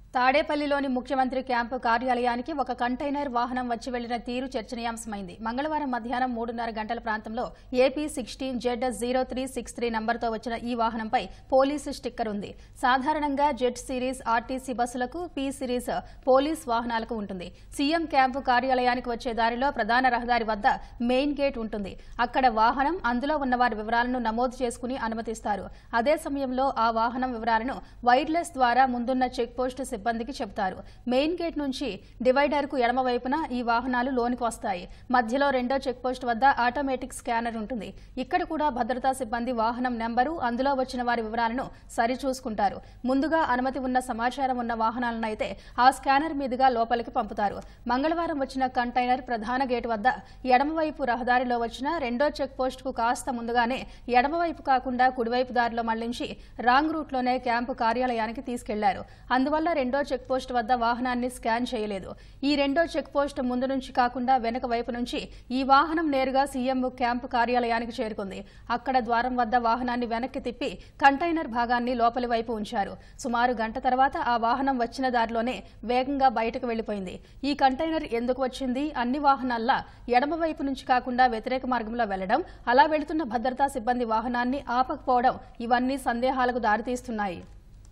తాడేపల్లిలోని ముఖ్యమంత్రి క్యాంపు కార్యాలయానికి ఒక కంటైనర్ వాహనం వచ్చి వెళ్లిన తీరు చర్చనీయాంశమైంది మంగళవారం మధ్యాహ్నం మూడున్నర గంటల ప్రాంతంలో AP sixteen Z zero three six three నంబర్తో వచ్చిన ఈ వాహనంపై పోలీసు స్టిక్కర్ ఉంది సాధారణంగా జెడ్ సిరీస్ ఆర్టీసీ బస్సులకు పి సిరీస్ పోలీస్ వాహనాలకు ఉంటుంది సీఎం క్యాంపు కార్యాలయానికి వచ్చే దారిలో ప్రధాన రహదారి వద్ద మెయిన్ గేట్ ఉంటుంది అక్కడ వాహనం అందులో ఉన్న వారి వివరాలను నమోదు చేసుకుని అనుమతిస్తారు అదే సమయంలో ఆ వాహనం వివరాలను వైర్లెస్ ద్వారా ముందున్న చెక్ పోస్టు సిబ్బందికి చెబుతారు మెయిన్ గేట్ నుంచి డివైడర్ కు ఎడమ వైపున ఈ వాహనాలు లోనికి వస్తాయి మధ్యలో రెండో చెక్ పోస్ట్ వద్ద ఆటోమేటిక్ స్కానర్ ఉంటుంది ఇక్కడ కూడా భద్రతా సిబ్బంది వాహనం నెంబరు అందులో వచ్చిన వారి వివరాలను సరిచూసుకుంటారు ముందుగా అనుమతి ఉన్న సమాచారం ఉన్న వాహనాలను అయితే ఆ స్కానర్ మీదుగా లోపలికి పంపుతారు మంగళవారం వచ్చిన కంటైనర్ ప్రధాన గేటు వద్ద ఎడమవైపు రహదారిలో వచ్చిన రెండో చెక్ పోస్ట్ కు కాస్త ముందుగానే ఎడమవైపు కాకుండా కుడివైపు దారిలో మళ్లించి రాంగ్ రూట్లోనే క్యాంపు కార్యాలయానికి తీసుకెళ్లారు అందువల్ల రెండో చెక్ పోస్ట్ వద్ద వాహనాన్ని స్కాన్ చేయలేదు ఈ రెండో చెక్ పోస్ట్ ముందు నుంచి కాకుండా వెనుక వైపు నుంచి ఈ వాహనం నేరుగా సీఎం క్యాంపు కార్యాలయానికి చేరుకుంది అక్కడ ద్వారం వద్ద వాహనాన్ని వెనక్కి తిప్పి కంటైనర్ భాగాన్ని లోపలి వైపు ఉంచారు సుమారు గంట తర్వాత ఆ వాహనం వచ్చిన దారిలోనే వేగంగా బయటకు వెళ్లిపోయింది ఈ కంటైనర్ ఎందుకు వచ్చింది అన్ని వాహనాల్లా ఎడమ వైపు నుంచి కాకుండా వ్యతిరేక మార్గంలో వెళ్లడం అలా వెళుతున్న భద్రతా సిబ్బంది వాహనాన్ని ఆపకపోవడం ఇవన్నీ సందేహాలకు దారితీస్తున్నాయి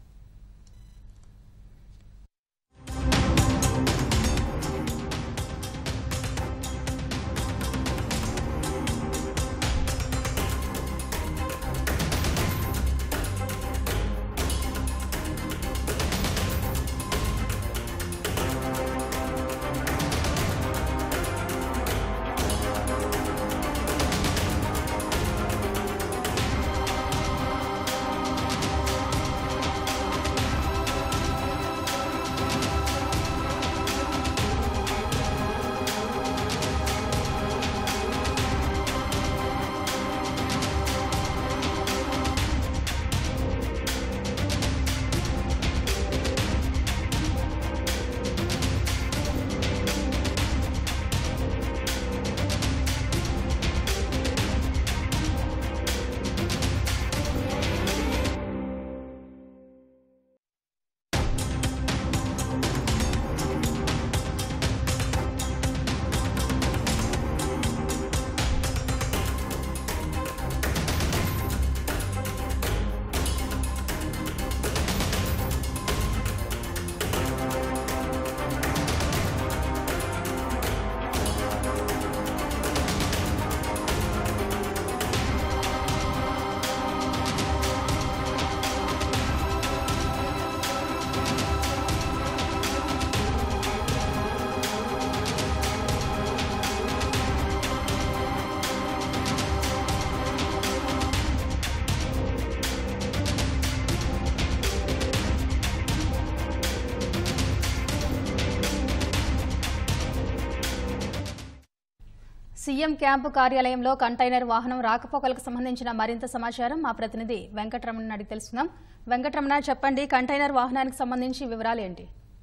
సీఎం క్యాంపు కార్యాలయంలో కంటైనర్ వాహనం రాకపోకలకు సంబంధించిన మరింత సమాచారం మా ప్రతినిధి వెంకటరమణ అడిగి తెలుసుకుందాం వెంకటరమణ చెప్పండి కంటైనర్ వాహనానికి సంబంధించి వివరాలు ఏంటి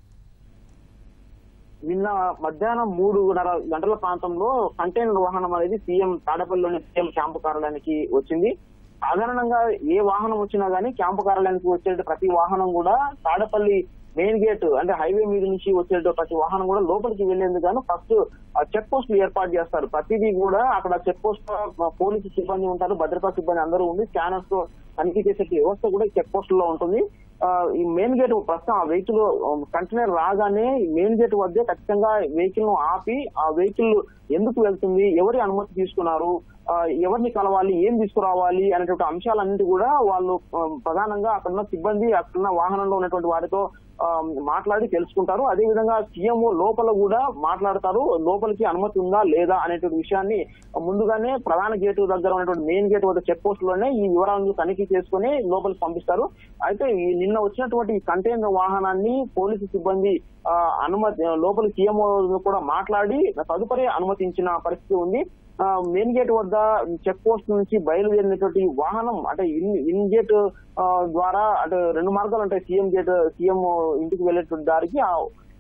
నిన్న మధ్యాహ్నం మూడున్నర గంటల ప్రాంతంలో కంటైనర్ వాహనం అనేది సీఎం తాడపల్లిలోని సీఎం క్యాంపు కార్యాలయానికి వచ్చింది సాధారణంగా ఏ వాహనం వచ్చినా గానీ క్యాంపు కార్యాలయానికి వచ్చే ప్రతి వాహనం కూడా తాడపల్లి మెయిన్ గేట్ అంటే హైవే మీద నుంచి వచ్చే ప్రతి వాహనం కూడా లోపలికి వెళ్లేందుకు గాను ఫస్ట్ చెక్ పోస్ట్ ఏర్పాటు చేస్తారు ప్రతిదీ కూడా అక్కడ చెక్ పోస్ట్ పోలీసు సిబ్బంది ఉంటారు భద్రతా సిబ్బంది అందరూ ఉంది స్కానర్స్ తో తనిఖీ చేసే వ్యవస్థ కూడా చెక్ పోస్ట్ లో ఉంటుంది ఆ, ఈ మెయిన్ గేట్ ప్రస్తుతం ఆ వెహికల్ కంటైనర్ రాగానే ఈ మెయిన్ గేట్ వద్దే ఖచ్చితంగా వెహికల్ ను ఆపి ఆ వెహికల్ ఎందుకు వెళ్తుంది ఎవరి అనుమతి తీసుకున్నారు ఆ, ఎవరిని కలవాలి ఏం తీసుకురావాలి అనేటువంటి అంశాలన్నింటి కూడా వాళ్ళు ఆ, ప్రధానంగా అక్కడున్న సిబ్బంది అక్కడున్న వాహనంలో ఉన్నటువంటి వారితో ఆ, మాట్లాడి తెలుసుకుంటారు అదే విధంగా సీఎం లోపల కూడా మాట్లాడతారు లోపలికి అనుమతి ఉందా లేదా అనేటువంటి విషయాన్ని ముందుగానే ప్రధాన గేటు దగ్గర ఉన్నటువంటి మెయిన్ గేట్ వద్ద చెక్ పోస్ట్ లోనే ఈ వివరాలను తనిఖీ చేసుకుని లోపలికి పంపిస్తారు అయితే ఈ నిన్న వచ్చినటువంటి ఈ కంటైనర్ వాహనాన్ని పోలీసు సిబ్బంది ఆ, అనుమతి లోపలి సీఎం కూడా మాట్లాడి తదుపరి అనుమతించిన పరిస్థితి ఉంది ఆ, మెయిన్ గేట్ వద్ద చెక్ పోస్ట్ నుంచి బయలుదేరినటువంటి వాహనం అంటే ఇన్ ఇన్ గేట్ ఆ, ద్వారా అంటే రెండు మార్గాలు ఉంటాయి సీఎం గేట్ సీఎం ఇంటికి వెళ్ళేటువంటి దారికి ఆ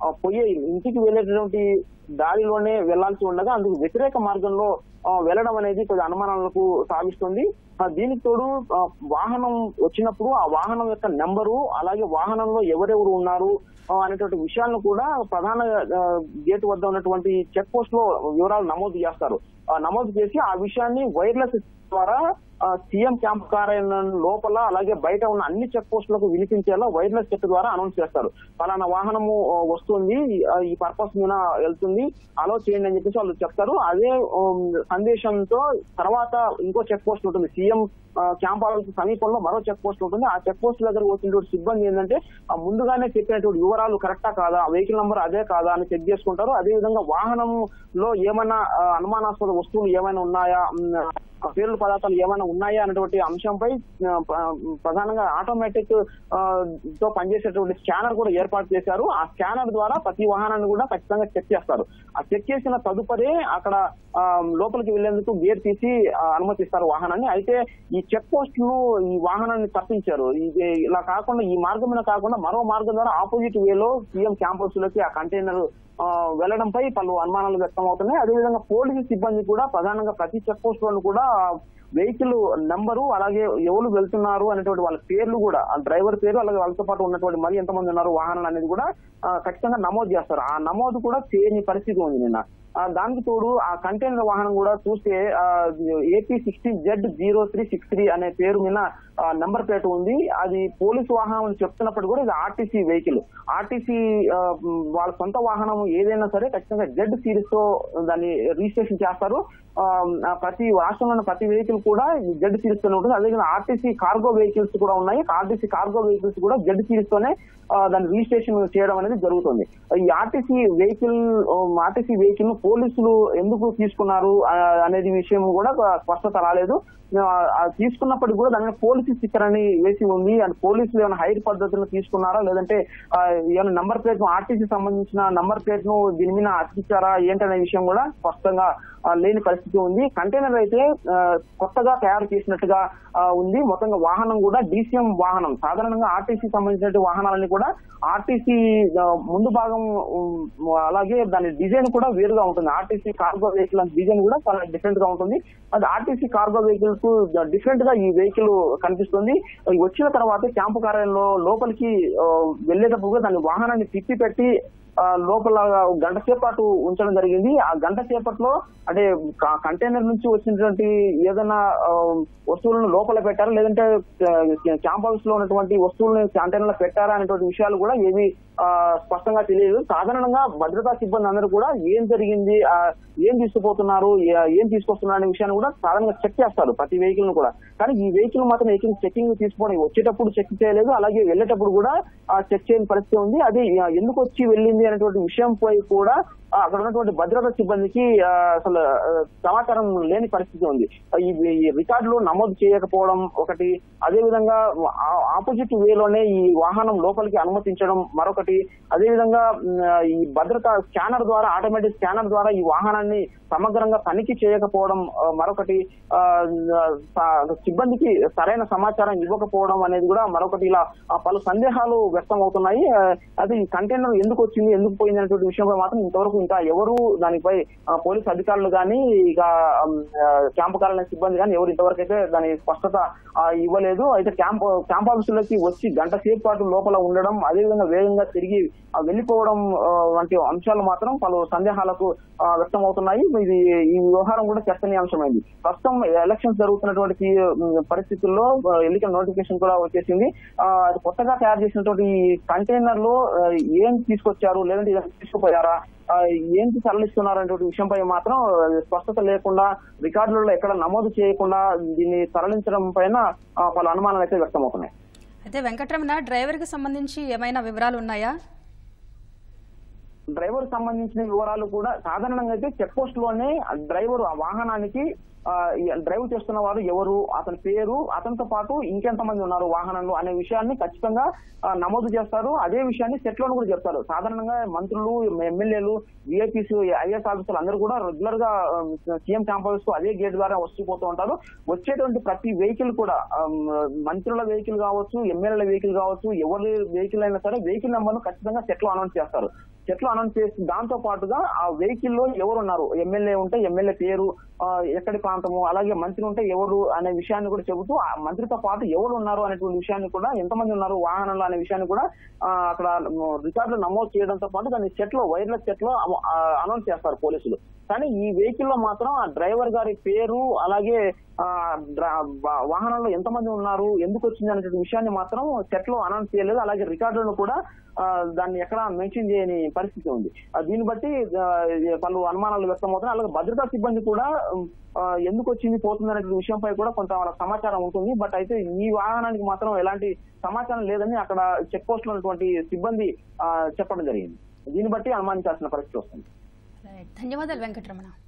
ఆ, పోయే ఇంటికి వెళ్ళేటటువంటి దారిలోనే వెళ్లాల్సి ఉండగా అందుకు వ్యతిరేక మార్గంలో ఆ, వెళ్ళడం అనేది కొద్ది అనుమానాలకు సాగిస్తుంది ఆ, దీనికి తోడు ఆ, వాహనం వచ్చినప్పుడు ఆ వాహనం యొక్క నెంబరు అలాగే వాహనంలో ఎవరెవరు ఉన్నారు ఆ, అనేటువంటి విషయాలను కూడా ప్రధాన ఆ, గేట్ వద్ద ఉన్నటువంటి చెక్ పోస్ట్ లో వివరాలు నమోదు చేస్తారు ఆ, నమోదు చేసి ఆ విషయాన్ని వైర్లెస్ ద్వారా ఆ, సీఎం క్యాంప్ కార్యాలయం లోపల అలాగే బయట ఉన్న అన్ని చెక్ పోస్టులకు వినిపించేలా వైర్లెస్ చెక్ ద్వారా అనౌన్స్ చేస్తారు పలానా వాహనము ఆ, వస్తుంది ఆ, ఈ పర్పస్ మీద వెళ్తుంది అలో చేయండి అని చెప్పేసి వాళ్ళు చెప్తారు అదే ఉమ్, సందేశంతో తర్వాత ఇంకో చెక్ పోస్ట్ ఉంటుంది సీఎం క్యాంప్ ఆఫీస్ సమీపంలో మరో చెక్ పోస్ట్ ఉంటుంది ఆ చెక్ పోస్ట్ దగ్గర వచ్చినటువంటి సిబ్బంది ఏంటంటే ఆ ముందుగానే చెప్పినటువంటి వివరాలు కరెక్టా కాదా వెహికల్ నంబర్ అదే కాదా అని చెక్ చేసుకుంటారు అదే విధంగా వాహనంలో ఏమైనా ఆ, అనుమానాస్పద వస్తువులు ఏమైనా ఉన్నాయా ఉమ్, ఆ పేర్ల పదార్థాలు ఏమైనా ఉన్నాయా అనేటువంటి అంశంపై ఆ, ప్ర- ప్రధానంగా ఆటోమేటిక్ ఆ, తో పనిచేసేటువంటి స్కానర్ కూడా ఏర్పాటు చేశారు ఆ స్కానర్ ద్వారా ప్రతి వాహనాన్ని కూడా ఖచ్చితంగా చెక్ చేస్తారు ఆ చెక్ చేసిన తదుపరి అక్కడ ఆ, లోపలికి వెళ్లేందుకు గేర్ తీసి ఆ, అనుమతిస్తారు వాహనాన్ని అయితే ఈ చెక్ పోస్టులు ఈ వాహనాన్ని తప్పించారు ఇది ఇలా కాకుండా ఈ మార్గం మీద కాకుండా మరో మార్గం ద్వారా ఆపోజిట్ వేలో సీఎం క్యాంపస్ లోకి ఆ కంటైనర్ ఆ, వెళ్లడంపై పలు అనుమానాలు వ్యక్తం అవుతున్నాయి అదేవిధంగా పోలీసు సిబ్బంది కూడా ప్రధానంగా ప్రతి చెక్ పోస్ట్ వాళ్ళు కూడా వెహికల్ నంబరు అలాగే ఎవరు వెళ్తున్నారు అనేటువంటి వాళ్ళ పేర్లు కూడా ఆ డ్రైవర్ పేరు అలాగే వాళ్ళతో పాటు ఉన్నటువంటి మరి ఎంతమంది ఉన్నారు వాహనాలు అనేది కూడా ఆ, ఖచ్చితంగా నమోదు చేస్తారు ఆ నమోదు కూడా చేయని పరిస్థితి ఉంది నిన్న ఆ, దానికి తోడు ఆ కంటైనర్ వాహనం కూడా చూస్తే AP sixteen Z zero three six three అనే పేరు మీద నెంబర్ ప్లేట్ ఉంది అది పోలీసు వాహనం అని చెప్తున్నప్పుడు కూడా ఇది ఆర్టీసీ వెహికల్ ఆర్టీసీ వాళ్ళ సొంత వాహనం ఏదైనా సరే ఖచ్చితంగా జెడ్ సిరీస్ తో దాన్ని రిజిస్ట్రేషన్ చేస్తారు ఆ, ఆ, ప్రతి రాష్ట్రంలో ఉన్న ప్రతి వెహికల్ కూడా జెడ్ సిరీస్ తోనే ఉంటుంది అదేవిధంగా ఆర్టీసీ కార్గో వెహికల్స్ కూడా ఉన్నాయి ఆర్టీసీ కార్గో వెహికల్స్ కూడా జెడ్ సిరీస్ తోనే ఆ, దాన్ని రిజిస్ట్రేషన్ చేయడం అనేది జరుగుతుంది ఈ ఆర్టీసీ వెహికల్ ఆర్టీసీ వెహికల్ ను పోలీసులు ఎందుకు తీసుకున్నారు ఆ, అనేది విషయం కూడా స్పష్టత రాలేదు ఆ, ఆ తీసుకున్నప్పటికీ కూడా దాని మీద పోలీసు స్టిక్కర్ అని వేసి ఉంది అండ్ పోలీసులు ఏమైనా హైర్ పద్ధతిలో తీసుకున్నారా లేదంటే ఆ, ఏమైనా నంబర్ ప్లేట్ ను ఆర్టీసీ సంబంధించిన నంబర్ ప్లేట్ ను దీని మీద అతికించారా ఏంటనే విషయం కూడా స్పష్టంగా ఆ, లేని పరిస్థితి ఉంది కంటైనర్ అయితే ఆ, కొత్తగా తయారు చేసినట్టుగా ఆ, ఉంది మొత్తంగా వాహనం కూడా డీసీఎం వాహనం సాధారణంగా ఆర్టీసీ సంబంధించిన వాహనాలన్నీ కూడా ఆర్టీసీ ముందు భాగం ఉమ్, అలాగే దాని డిజైన్ కూడా వేరుగా ఉంటుంది ఆర్టీసీ కార్గో వెహికల్ అంత డిజైన్ కూడా చాలా డిఫరెంట్ గా ఉంటుంది అది ఆర్టీసీ కార్గో వెహికల్ కు డిఫరెంట్ గా ఈ వెహికల్ కనిపిస్తుంది ఈ వచ్చిన తర్వాత క్యాంపు కార్యాలయంలో లోపలికి ఆ, వెళ్ళేటప్పుడు కూడా దాని వాహనాన్ని తిప్పి పెట్టి ఆ, లోపల గంట సేపు పాటు ఉంచడం జరిగింది ఆ గంట సేపట్లో అంటే క- కంటైనర్ నుంచి వచ్చినటువంటి ఏదైనా ఆ, వస్తువులను లోపల పెట్టారా లేదంటే క్యాంప్ హౌస్ లో ఉన్నటువంటి వస్తువులను కంటైనర్ లో పెట్టారా అనేటువంటి విషయాలు కూడా ఏవి ఆ, స్పష్టంగా తెలియదు సాధారణంగా భద్రతా సిబ్బంది అందరూ కూడా ఏం జరిగింది ఆ, ఏం తీసుకుపోతున్నారు ఏ- ఏం తీసుకొస్తున్నారు అనే విషయాన్ని కూడా సాధారణంగా చెక్ చేస్తారు ప్రతి వెహికల్ ను కూడా కానీ ఈ వెహికల్ మాత్రం వెహికల్ చెకింగ్ తీసుకోవడం వచ్చేటప్పుడు చెక్ చేయలేదు అలాగే వెళ్ళేటప్పుడు కూడా చెక్ చేయని పరిస్థితి ఉంది అది ఆ, ఎందుకు వచ్చి వెళ్ళింది అనేటువంటి విషయం పోయి కూడా ఆ, అక్కడ ఉన్నటువంటి భద్రతా సిబ్బందికి ఆ, అసలు ఆ, సమాచారం లేని పరిస్థితి ఉంది ఈ ఈ రికార్డులు నమోదు చేయకపోవడం ఒకటి అదే విధంగా ఆపోజిట్ వేలోనే ఈ వాహనం లోపలికి అనుమతించడం మరొకటి అదే విధంగా మ్, ఈ భద్రత స్కానర్ ద్వారా ఆటోమేటిక్ స్కానర్ ద్వారా ఈ వాహనాన్ని సమగ్రంగా తనిఖీ చేయకపోవడం ఆ, మరొకటి ఆ, స- సిబ్బందికి సరైన సమాచారం ఇవ్వకపోవడం అనేది కూడా మరొకటి ఇలా ఆ, పలు సందేహాలు వ్యక్తం అవుతున్నాయి ఆ, అది ఈ కంటైనర్ ఎందుకు వచ్చింది ఎందుకు పోయింది అనేటువంటి విషయంపై మాత్రం ఇంతవరకు ఇంకా ఎవరు దానిపై ఆ, పోలీస్ అధికారులు కానీ ఇక ఉమ్, ఆ, క్యాంపు కార్యాలయ సిబ్బంది కానీ ఎవరు ఇంతవరకు అయితే దాని స్పష్టత ఆ, ఇవ్వలేదు అయితే క్యాంప్ క్యాంప్ ఆఫీసులకి వచ్చి గంట సేపు పాటు లోపల ఉండడం అదేవిధంగా వేగంగా తిరిగి ఆ, వెళ్ళిపోవడం ఆ, వంటి అంశాలు మాత్రం పలు సందేహాలకు ఆ, వ్యక్తం అవుతున్నాయి ఇది ఈ వ్యవహారం కూడా చర్చనీయాంశమైంది ప్రస్తుతం ఎలక్షన్స్ జరుగుతున్నటువంటి ఈ, ఉమ్, పరిస్థితుల్లో ఆ, ఎన్నికల నోటిఫికేషన్ కూడా వచ్చేసింది ఆ, అది కొత్తగా తయారు చేసినటువంటి ఈ కంటైనర్ లో ఆ, ఏం తీసుకొచ్చారు లేదంటే ఏదైనా తీసుకుపోయారా ఆ, ఏంటి తరలిస్తున్నారు అనేటువంటి విషయంపై మాత్రం ఆ, స్పష్టత లేకుండా రికార్డులలో ఎక్కడ నమోదు చేయకుండా దీన్ని తరలించడం పైన ఆ, పలు అనుమానాలు అయితే వ్యక్తమవుతున్నాయి అయితే వెంకటరమణ డ్రైవర్కి సంబంధించి ఏమైనా వివరాలు ఉన్నాయా డ్రైవర్ సంబంధించిన వివరాలు కూడా సాధారణంగా అయితే చెక్ పోస్ట్ లోనే ఆ డ్రైవర్ ఆ వాహనానికి ఆ, ఈ డ్రైవ్ చేస్తున్న వారు ఎవరు అతని పేరు అతనితో పాటు ఇంకెంతమంది ఉన్నారు వాహనంలో అనే విషయాన్ని ఖచ్చితంగా ఆ, నమోదు చేస్తారు అదే విషయాన్ని సెట్ లోను కూడా చెప్తారు సాధారణంగా మంత్రులు ఎమ్మెల్యేలు విఐపీస్ ఐఎస్ ఆఫీసర్లు అందరూ కూడా రెగ్యులర్ గా సీఎం క్యాంపస్ కు అదే గేట్ ద్వారా వస్తూ పోతూ ఉంటారు వచ్చేటువంటి ప్రతి వెహికల్ కూడా ఆమ్, మంత్రుల వెహికల్ కావచ్చు ఎమ్మెల్యేల వెహికల్ కావచ్చు ఎవరి వెహికల్ అయినా సరే వెహికల్ నెంబర్ ను ఖచ్చితంగా సెట్ లో అనౌన్స్ చేస్తారు సెట్ లో అనౌన్స్ చేసి దాంతో పాటుగా ఆ వెహికల్ లో ఎవరు ఉన్నారు ఎమ్మెల్యే ఉంటే ఎమ్మెల్యే పేరు ఆ, ఎక్కడి ప్రాంతము అలాగే మంత్రి ఉంటే ఎవరు అనే విషయాన్ని కూడా చెబుతూ ఆ మంత్రితో పాటు ఎవరు ఉన్నారు అనేటువంటి విషయాన్ని కూడా ఎంతమంది ఉన్నారు వాహనంలో అనే విషయాన్ని కూడా ఆ, అక్కడ రికార్డులు నమోదు చేయడంతో పాటు దాన్ని సెట్ లో వైర్లెస్ సెట్ లో అనౌన్స్ చేస్తారు పోలీసులు కానీ ఈ వెహికల్ లో మాత్రం ఆ డ్రైవర్ గారి పేరు అలాగే ఆ, డ్ర- వా- వాహనంలో ఎంతమంది ఉన్నారు ఎందుకు వచ్చింది అనే విషయాన్ని మాత్రం సెట్ లో అనౌన్స్ చేయలేదు అలాగే రికార్డులను కూడా ఆ, దాన్ని ఎక్కడ మెన్షన్ చేయని పరిస్థితి ఉంది ఆ, దీన్ని బట్టి ఆ, ఇది పలు అనుమానాలు వ్యక్తమవుతున్నాయి అలాగే భద్రతా సిబ్బంది కూడా ఉమ్, ఆ, ఎందుకు వచ్చింది పోతుంది అనే విషయంపై కూడా కొంత వాళ్ళకి సమాచారం ఉంటుంది బట్ అయితే ఈ వాహనానికి మాత్రం ఎలాంటి సమాచారం లేదని అక్కడ చెక్ పోస్ట్ లో ఉన్నటువంటి సిబ్బంది ఆ, చెప్పడం జరిగింది దీన్ని బట్టి అనుమానించాల్సిన పరిస్థితి వస్తుంది రైట్. ధన్యవాదాలు వెంకటరమణ